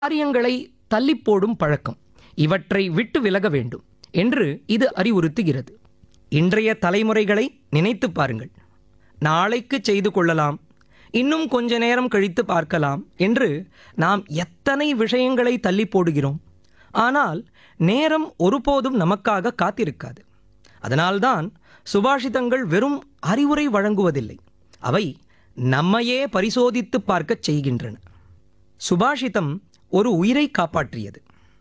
காரியங்களை தள்ளிப் போடும் பழக்கம் இவற்றை விட்டு விலக வேண்டும் என்று இது அறிவுறுத்துகிறது இன்றைய தலைமுறைகளை நினைத்துப் பாருங்கள் நாளைக்கு செய்து கொள்ளலாம் இன்னும் கொஞ்ச நேரம் கழித்து பார்க்கலாம் என்று நாம் எத்தனை விஷயங்களை தள்ளி போடுகிறோம் ஆனால் நேரம் ஒருபோதும் நமக்காக காத்திருக்காது அதனால்தான் சுபாஷிதங்கள் வெறும் அறிவுரை வழங்குவதில்லை அவை நம்மையே பரிசோதித்து பார்க்கச் செய்கின்றன சுபாஷிதம் ஒரு உயிரை காப்பாற்றியது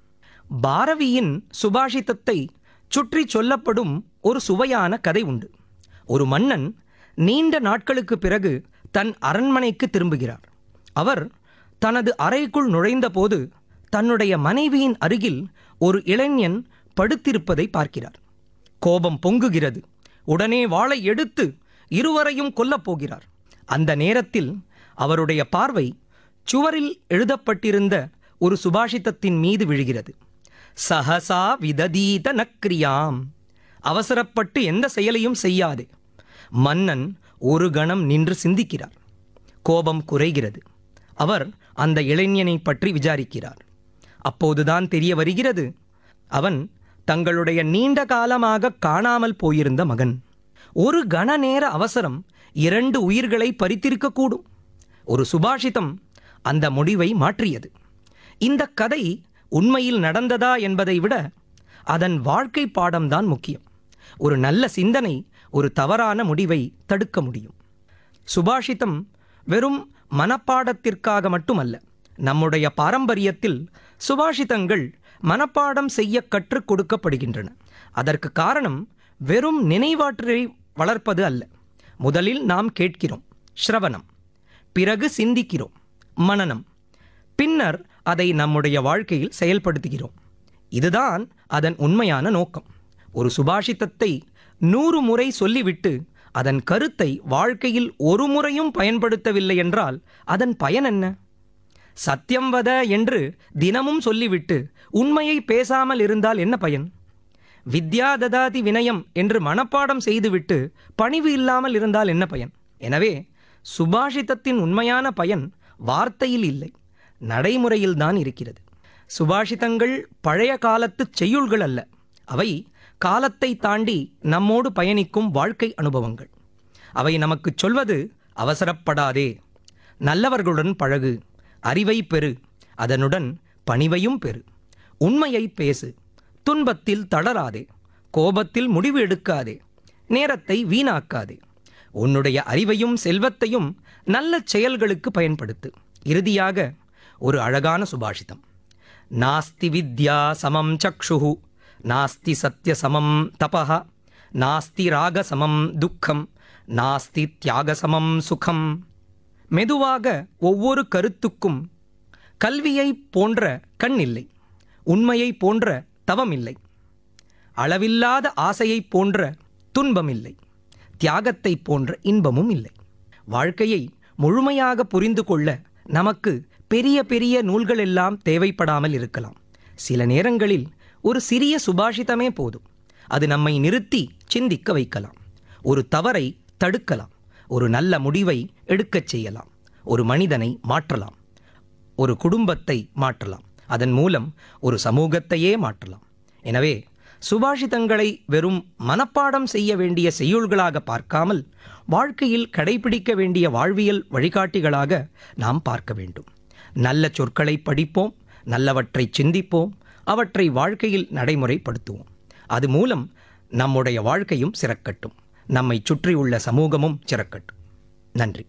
பாரவியின் சுபாஷிதத்தை சுற்றி சொல்லப்படும் ஒரு சுவையான கதை உண்டு ஒரு மன்னன் நீண்ட நாட்களுக்கு பிறகு தன் அரண்மனைக்கு திரும்புகிறார் அவர் தனது அறைக்குள் நுழைந்தபோது தன்னுடைய மனைவியின் அருகில் ஒரு இளைஞன் படுத்திருப்பதை பார்க்கிறார் கோபம் பொங்குகிறது உடனே வாளை எடுத்து இருவரையும் கொல்லப் போகிறார் அந்த நேரத்தில் அவருடைய பார்வை சுவரில் எழுதப்பட்டிருந்த ஒரு சுபாஷிதத்தின் மீது விழுகிறது சஹசா விததீத நக்ரியாம் அவசரப்பட்டு எந்த செயலையும் செய்யாதே மன்னன் ஒரு கணம் நின்று சிந்திக்கிறார் கோபம் குறைகிறது அவர் அந்த இளைஞனை பற்றி விசாரிக்கிறார் அப்போதுதான் தெரிய வருகிறது அவன் தங்களுடைய நீண்ட காலமாக காணாமல் போயிருந்த மகன் ஒரு கண நேர அவசரம் இரண்டு உயிர்களை பறித்திருக்கக்கூடும் ஒரு சுபாஷிதம் அந்த முடிவை மாற்றியது இந்த கதை உண்மையில் நடந்ததா என்பதை விட அதன் வாழ்க்கை பாடம்தான் முக்கியம் ஒரு நல்ல சிந்தனை ஒரு தவறான முடிவை தடுக்க முடியும் சுபாஷிதம் வெறும் மனப்பாடத்திற்காக மட்டுமல்ல நம்முடைய பாரம்பரியத்தில் சுபாஷிதங்கள் மனப்பாடம் செய்ய கற்றுக் கொடுக்கப்படுகின்றன அதற்கு காரணம் வெறும் நினைவாற்றலை வளர்ப்பது அல்ல முதலில் நாம் கேட்கிறோம் ஸ்ரவணம் பிறகு சிந்திக்கிறோம் மனனம் பின்னர் அதை நம்முடைய வாழ்க்கையில் செயல்படுத்துகிறோம் இதுதான் அதன் உண்மையான நோக்கம் ஒரு சுபாஷிதத்தை நூறு முறை சொல்லிவிட்டு அதன் கருத்தை வாழ்க்கையில் ஒரு முறையும் பயன்படுத்தவில்லை என்றால் அதன் பயன் என்ன சத்தியம் வத என்று தினமும் சொல்லிவிட்டு உண்மையை பேசாமல் இருந்தால் என்ன பயன் வித்யா ததாதி வினயம் என்று மனப்பாடம் செய்துவிட்டு பணிவு இல்லாமல் இருந்தால் என்ன பயன் எனவே சுபாஷிதத்தின் உண்மையான பயன் வார்த்தையில் இல்லை நடைமுறையில்தான் இருக்கிறது சுபாஷிதங்கள் பழைய காலத்து செய்யுள்கள் அல்ல அவை காலத்தை தாண்டி நம்மோடு பயணிக்கும் வாழ்க்கை அனுபவங்கள் அவை நமக்குச் சொல்வது அவசரப்படாதே நல்லவர்களுடன் பழகு அறிவை பெறு அதனுடன் பணிவையும் பெறு உண்மையை பேசு துன்பத்தில் தளராதே கோபத்தில் முடிவு எடுக்காதே நேரத்தை வீணாக்காதே உன்னுடைய அறிவையும் செல்வத்தையும் நல்ல செயல்களுக்கு பயன்படுத்து இறுதியாக ஒரு அழகான சுபாஷிதம் நாஸ்தி வித்யா சமம் சக்ஷு நாஸ்தி சத்ய சமம் தபஹ நாஸ்தி ராக சமம் துக்கம் நாஸ்தி தியாக சமம் சுகம் மெதுவாக ஒவ்வொரு கருத்துக்கும் கல்வியை போன்ற கண் இல்லை உண்மையை போன்ற தவம் இல்லை அளவில்லாத ஆசையைப் போன்ற துன்பம் இல்லை தியாகத்தை போன்ற இன்பமும் இல்லை வாழ்க்கையை முழுமையாக புரிந்து கொள்ள நமக்கு பெரிய பெரிய நூல்கள் எல்லாம் தேவைப்படாமல் இருக்கலாம் சில நேரங்களில் ஒரு சிறிய சுபாஷிதமே போதும் அது நம்மை நிறுத்தி சிந்திக்க வைக்கலாம் ஒரு தவறை தடுக்கலாம் ஒரு நல்ல முடிவை எடுக்கச் செய்யலாம் ஒரு மனிதனை மாற்றலாம் ஒரு குடும்பத்தை மாற்றலாம் அதன் மூலம் ஒரு சமூகத்தையே மாற்றலாம் எனவே சுபாஷிதங்களை வெறும் மனப்பாடம் செய்ய வேண்டிய செய்யுள்களாக பார்க்காமல் வாழ்க்கையில் கடைபிடிக்க வேண்டிய வாழ்வியல் வழிகாட்டிகளாக நாம் பார்க்க வேண்டும் நல்ல சொற்களை படிப்போம் நல்லவற்றை சிந்திப்போம் அவற்றை வாழ்க்கையில் நடைமுறைப்படுத்துவோம் அது மூலம் நம்முடைய வாழ்க்கையும் சிறக்கட்டும் நம்மை சுற்றியுள்ள சமூகமும் சிறக்கட்டும் நன்றி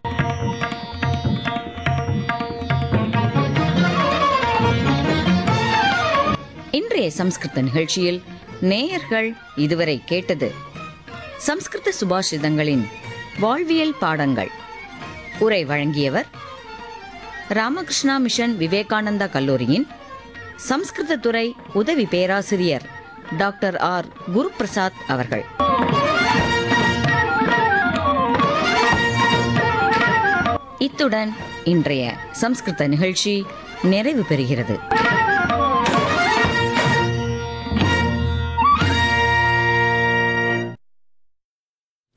இன்றைய சம்ஸ்கிருத நிகழ்ச்சியில் நேயர்கள் இதுவரை கேட்டது சம்ஸ்கிருத சுபாஷிதங்களின் வாழ்வியல் பாடங்கள் உரை வழங்கியவர் ராமகிருஷ்ணா மிஷன் விவேகானந்தா கல்லூரியின் சம்ஸ்கிருத துறை உதவி பேராசிரியர் டாக்டர் ஆர் குருபிரசாத் அவர்கள் இத்துடன் இன்றைய சம்ஸ்கிருத நிகழ்ச்சி நிறைவு பெறுகிறது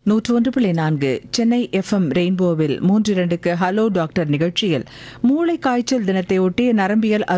நூற்று ஒன்று புள்ளி நான்கு சென்னை எஃப்எம் ரெயின்போவில் மூன்று இரண்டுக்கு ஹலோ டாக்டர் நிகழ்ச்சியில் மூளை காய்ச்சல் தினத்தை ஒட்டி நரம்பியல்